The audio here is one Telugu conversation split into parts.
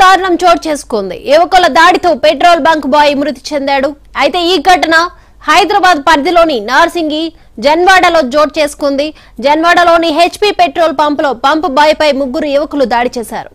దారుణం చోటు చేసుకుంది యువకుల దాడితో పెట్రోల్ బంక్ బాయ్ మృతి చెందాడు అయితే ఈ ఘటన హైదరాబాద్ పరిధిలోని నార్సింగి జన్వాడలో చోటు చేసుకుంది జన్వాడలోని హెచ్పీ పెట్రోల్ పంపులో పంపు బాయ్ పై ముగ్గురు యువకులు దాడి చేశారు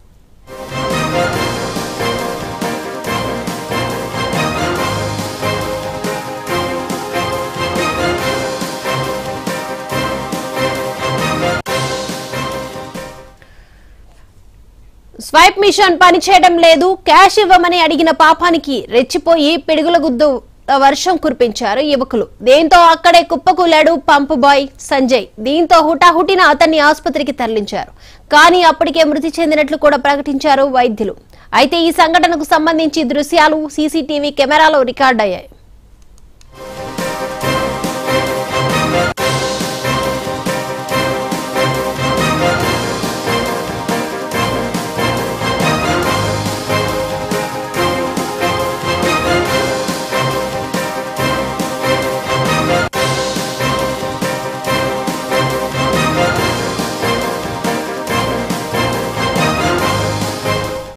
స్వైప్ మిషన్ పనిచేయడం లేదు క్యాష్ ఇవ్వమని అడిగిన పాపానికి రెచ్చిపోయి పిడుగుల గుద్దు వర్షం కురిపించారు యువకులు దీంతో అక్కడే కుప్పకూలాడు పంపు బాయ్ సంజయ్ దీంతో హుటాహుటిన అతన్ని ఆసుపత్రికి తరలించారు కానీ అప్పటికే మృతి చెందినట్లు కూడా ప్రకటించారు వైద్యులు అయితే ఈ సంఘటనకు సంబంధించి దృశ్యాలు సీసీటీవీ కెమెరాలో రికార్డయ్యాయి